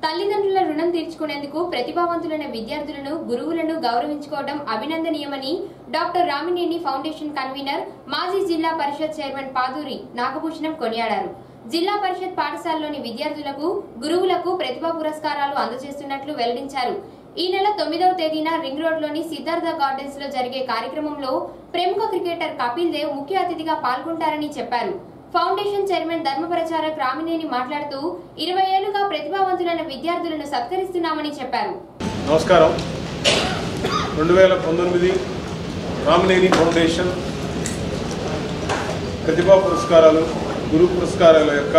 తల్లిదండ్రుల రుణం తీర్చుకునేందుకు ప్రతిభావంతులైన విద్యార్థులను గురువులను గౌరవించుకోవడం అభినందనీయమని డాక్టర్ రామినేని ఫౌండేషన్ కన్వీనర్ మాజీ జిల్లా పరిషత్ చైర్మన్ పాదూరి నాగభూషణం కొనియాడారు జిల్లా పరిషత్ పాఠశాలలోని విద్యార్థులకు గురువులకు ప్రతిభా పురస్కారాలు అందజేస్తున్నట్లు వెల్లడించారు ఈ నెల తొమ్మిదవ తేదీన రింగ్ రోడ్లోని సిద్ధార్థ గార్డెన్స్ లో జరిగే కార్యక్రమంలో ప్రముఖ క్రికెటర్ కపిల్ దేవ్ ముఖ్య అతిథిగా పాల్గొంటారని చెప్పారు ఫౌండేషన్ చైర్మన్ ధర్మ ప్రచారక్ రామినేని మాట్లాడుతూ ఇరవై ఏళ్లుగా ప్రతిభావంతులైన విద్యార్థులను సత్కరిస్తున్నామని చెప్పారు నమస్కారం రెండు వేల పంతొమ్మిది రామినేని ఫౌండేషన్ ప్రతిభా పురస్కారాలు గురు పురస్కారాల యొక్క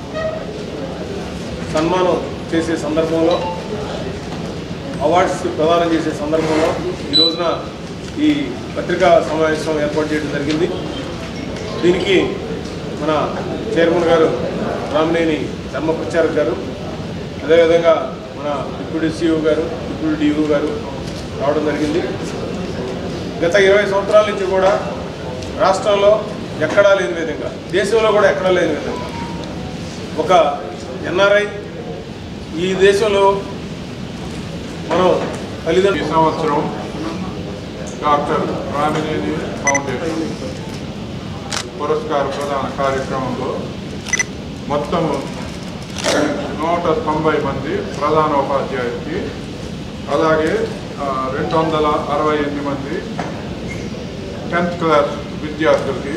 సన్మానం చేసే సందర్భంలో అవార్డ్స్ ప్రదానం చేసే సందర్భంలో ఈ రోజున ఈ పత్రికా సమావేశం ఏర్పాటు చేయడం జరిగింది దీనికి మన చైర్మన్ గారు రామినేని ధర్మ ప్రచారక్ గారు అదేవిధంగా మన డిప్యూటీ సిఇఓ గారు డిప్యూటీ డిఓ గారు రావడం జరిగింది గత ఇరవై సంవత్సరాల నుంచి కూడా రాష్ట్రంలో ఎక్కడా లేని విధంగా దేశంలో కూడా ఎక్కడా లేని విధంగా ఒక ఎన్ఆర్ఐ ఈ దేశంలో మనం ఈ తల్లిదండ్రులు సంవత్సరం డాక్టర్ రామినేని ఫౌండేషన్ పురస్కార ప్రదాన కార్యక్రమంలో మొత్తం నూట తొంభై మంది ప్రధానోపాధ్యాయులకి అలాగే ఆ, రెండు వందల అరవై ఎనిమిది మంది టెన్త్ క్లాస్ విద్యార్థులకి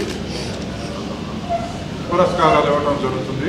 పురస్కారాలు ఇవ్వడం జరుగుతుంది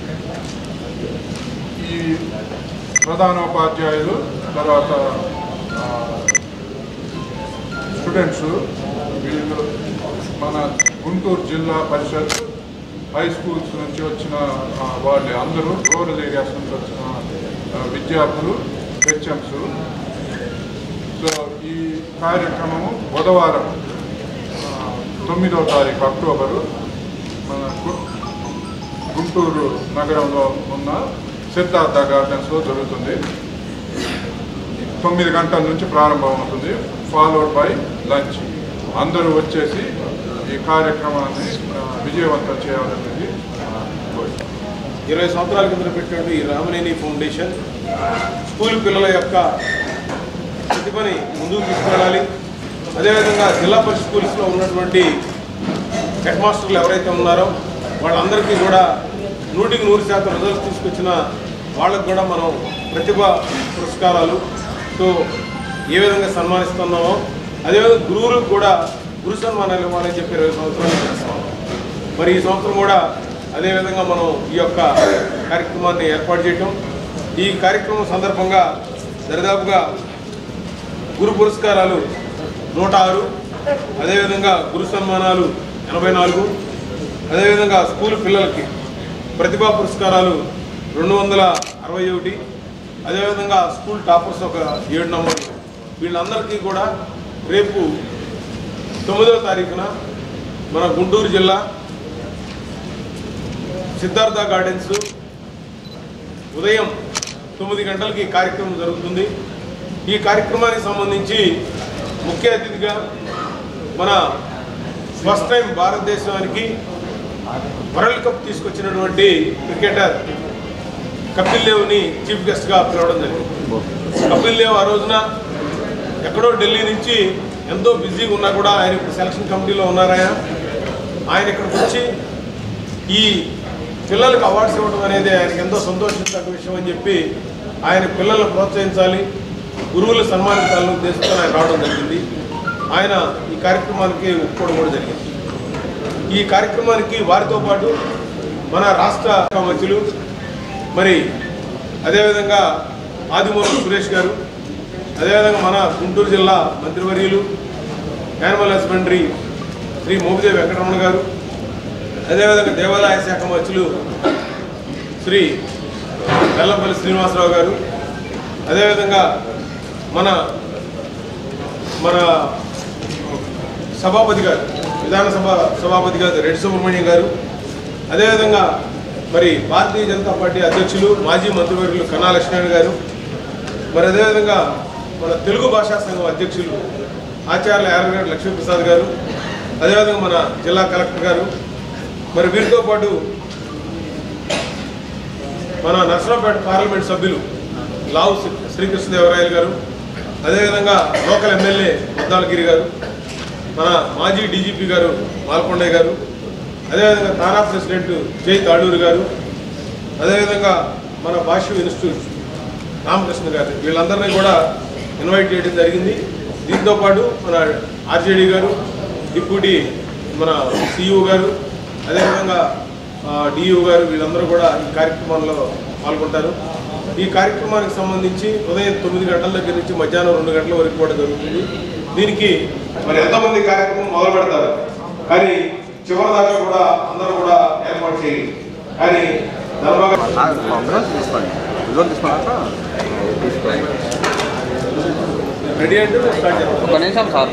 ఈ ప్రధానోపాధ్యాయులు తర్వాత ఆ, స్టూడెంట్స్ వీళ్ళు మన గుంటూరు జిల్లా పరిషత్ హై స్కూల్స్ నుంచి వచ్చిన ఆ, వాళ్ళే అందరూ రూరల్ ఏరియాస్ నుంచి వచ్చిన ఆ, విద్యార్థులు హెచ్ఎంస్ సో ఈ కార్యక్రమము బుధవారం ఆ, తొమ్మిదవ తారీఖు అక్టోబరు మన గు- గుంటూరు నగరంలో ఉన్న సిద్ధార్థ గార్డెన్స్లో జరుగుతుంది తొమ్మిది గంటల నుంచి ప్రారంభం అవుతుంది ఫాలోడ్ బై లంచ్ అందరూ వచ్చేసి ఈ కార్యక్రమాన్ని ఆ, విజయవంతం చేయాలనేది ఆ, కోరిక ఇరవై సంవత్సరాల కింద పెట్టినటువంటి ఈ రామనేని ఫౌండేషన్ స్కూల్ పిల్లల యొక్క ప్రతిభని ముందుకు తీసుకెళ్ళాలి అదేవిధంగా జిల్లా పరిషత్ స్కూల్స్లో ఉన్నటువంటి హెడ్ మాస్టర్లు ఎవరైతే ఉన్నారో వాళ్ళందరికీ కూడా నూటికి నూరు శాతం రిజల్ట్స్ తీసుకొచ్చిన వాళ్ళకు కూడా మనం ప్రతిభ పురస్కారాలుతో ఏ విధంగా సన్మానిస్తున్నామో అదేవిధంగా గురువులకు కూడా గురు సన్మానాలు ఇవ్వాలని చెప్పి ఇరవై సంవత్సరాలు చేస్తాం మరి ఈ సంవత్సరం కూడా అదేవిధంగా మనం ఈ యొక్క కార్యక్రమాన్ని ఏర్పాటు చేయటం ఈ కార్యక్రమం సందర్భంగా దరిదాపుగా గురు పురస్కారాలు నూట ఆరు అదేవిధంగా గురు సన్మానాలు ఎనభై నాలుగు అదేవిధంగా స్కూల్ పిల్లలకి ప్రతిభా పురస్కారాలు రెండు వందల అరవై ఒకటి అదేవిధంగా స్కూల్ టాపర్స్ ఒక ఏడు నంబర్లు వీళ్ళందరికీ కూడా రేపు తొమ్మిదవ తారీఖున మన గుంటూరు జిల్లా సిద్ధార్థ గార్డెన్స్ ఉదయం తొమ్మిది గంటలకి ఈ కార్యక్రమం జరుగుతుంది ఈ కార్యక్రమానికి సంబంధించి ముఖ్య అతిథిగా మన ఫస్ట్ టైం భారతదేశానికి వరల్డ్ కప్ తీసుకొచ్చినటువంటి క్రికెటర్ కపిల్ దేవ్ని చీఫ్ గెస్ట్గా పిలవడం జరిగింది కపిల్ దేవ్ ఆ రోజున ఎక్కడో ఢిల్లీ నుంచి ఎంతో బిజీగా ఉన్నా కూడా ఆయన ఇప్పుడు సెలక్షన్ కమిటీలో ఉన్నారాయన ఆయన ఇక్కడికి వచ్చి ఈ పిల్లలకు అవార్డ్స్ ఇవ్వడం అనేది ఆయనకి ఎంతో సంతోషించదగ్గ విషయం అని చెప్పి ఆయన పిల్లలను ప్రోత్సహించాలి గురువులు సన్మానించాలని ఉద్దేశంతో ఆయన రావడం జరిగింది ఆయన ఈ కార్యక్రమానికి ఒప్పుకోవడం కూడా జరిగింది ఈ కార్యక్రమానికి వారితో పాటు మన రాష్ట్ర మంత్రులు మరి అదేవిధంగా ఆదిమూలం సురేష్ గారు అదేవిధంగా మన గుంటూరు జిల్లా మంత్రివర్యులు యానిమల్ హస్బెండరీ శ్రీ మోపిదేవి వెంకటరమణ గారు అదేవిధంగా దేవాదాయ శాఖ మంత్రులు శ్రీ వెల్లంపల్లి శ్రీనివాసరావు గారు అదేవిధంగా మన మన సభాపతి గారు విధానసభ సభాపతి గారు రెడ్డి సుబ్రహ్మణ్యం గారు అదేవిధంగా మరి భారతీయ జనతా పార్టీ అధ్యక్షులు మాజీ మంత్రివర్యులు కన్నా లక్ష్మణ్ గారు మరి అదేవిధంగా మన తెలుగు భాషా సంఘం అధ్యక్షులు ఆచార్య యారగడ్డ లక్ష్మీప్రసాద్ గారు అదేవిధంగా మన జిల్లా కలెక్టర్ గారు మరి వీరితో పాటు మన నర్సరావుపేట పార్లమెంట్ సభ్యులు లావు శ్రీ- శ్రీకృష్ణదేవరాయలు గారు అదేవిధంగా లోకల్ ఎమ్మెల్యే ముద్దాలగిరి గారు మన మాజీ డీజీపీ గారు మాల్కొండయ్య గారు అదేవిధంగా తానా ప్రెసిడెంట్ జై తాళూరు గారు అదేవిధంగా మన భాష్య ఇన్స్టిట్యూట్ రామకృష్ణ గారు వీళ్ళందరినీ కూడా ఇన్వైట్ చేయడం జరిగింది దీంతో పాటు మన ఆర్జేడీ గారు డిప్యూటీ మన సిఇఓ గారు అదేవిధంగా డియు గారు వీళ్ళందరూ కూడా ఈ కార్యక్రమంలో పాల్గొంటారు ఈ కార్యక్రమానికి సంబంధించి ఉదయం తొమ్మిది గంటల దగ్గర నుంచి మధ్యాహ్నం రెండు గంటల వరకు కూడా జరుగుతుంది దీనికి మరి ఎంతమంది కార్యక్రమం మొదలు పెడతారు కానీ చివరి దాకా కూడా అందరూ కూడా ఏర్పాటు చేయాలి కానీ ధర్మగా అందరం తీసుకోండి విజువల్ తీసుకున్నాక తీసుకోండి రెడీ అంటే స్టార్ట్ చేద్దాం ఒక నిమిషం సార్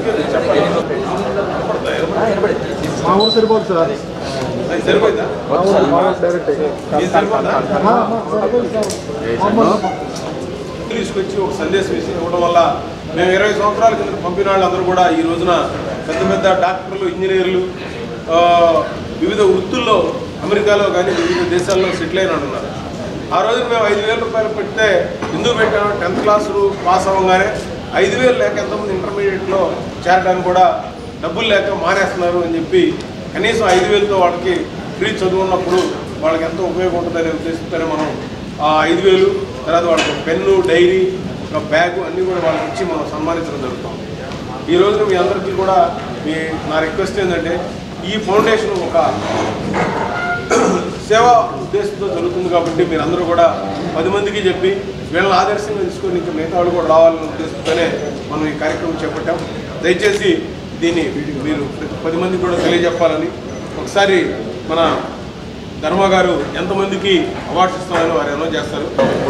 మా ఊరు సరిపోదు సార్ అది సరిపోయిందా మా ఊరు మా ఊరు డైరెక్ట్ ఇది సరిపోతుందా మా మా సరిపోదు సార్ మామూలు తీసుకొచ్చి ఒక సందేశం ఇచ్చి ఇవ్వడం వల్ల మేము ఇరవై సంవత్సరాల కింద పంపిన వాళ్ళందరూ కూడా ఈ రోజున పెద్ద పెద్ద డాక్టర్లు ఇంజనీర్లు ఆ, వివిధ వృత్తుల్లో అమెరికాలో కానీ వివిధ దేశాల్లో సెటిల్ అయిన వాళ్ళు ఉన్నారు ఆ రోజు మేము ఐదు వేల రూపాయలు పెడితే ఎందుకు పెట్టాము టెన్త్ క్లాస్ పాస్ అవ్వగానే ఐదు వేలు లేక ఎంతమంది ఇంటర్మీడియట్లో చేరడానికి కూడా డబ్బులు లేక మానేస్తున్నారు అని చెప్పి కనీసం ఐదు వేలతో వాళ్ళకి ఫ్రీ చదువు ఉన్నప్పుడు వాళ్ళకి ఎంతో ఉపయోగం ఉంటుందనే ఉద్దేశంతోనే మనం ఆ ఐదు వేలు తర్వాత వాళ్ళకి ఒక పెన్ను డైరీ ఒక బ్యాగు అన్నీ కూడా వాళ్ళకి ఇచ్చి మనం సన్మానించడం జరుగుతాం ఈ రోజు మీ అందరికీ కూడా మీ నా రిక్వెస్ట్ ఏంటంటే ఈ ఫౌండేషన్ ఒక సేవా ఉద్దేశంతో జరుగుతుంది కాబట్టి మీరందరూ కూడా పది మందికి చెప్పి వీళ్ళని ఆదర్శంగా తీసుకొని ఇంకా మిగతా వాళ్ళు కూడా రావాలనే ఉద్దేశంతోనే మనం ఈ కార్యక్రమం చేపట్టాం దయచేసి దీన్ని మీరు ప్రతి పది మందికి కూడా తెలియజెప్పాలని ఒకసారి మన ధర్మ గారు ఎంతమందికి అవార్డ్స్ ఇస్తామని వారు అనౌన్స్ చేస్తారు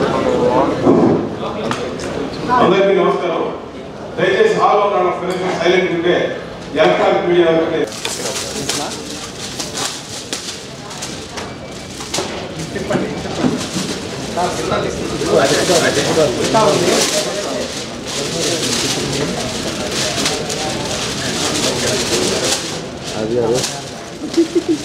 అందరికీ నమస్కారం దయచేసి హాల్లో ఉన్న ఫ్రెండ్స్ సైలెంట్ ఉంటే ఎలక్ట్రానిక్ మీడియా వాళ్ళకి అది అదే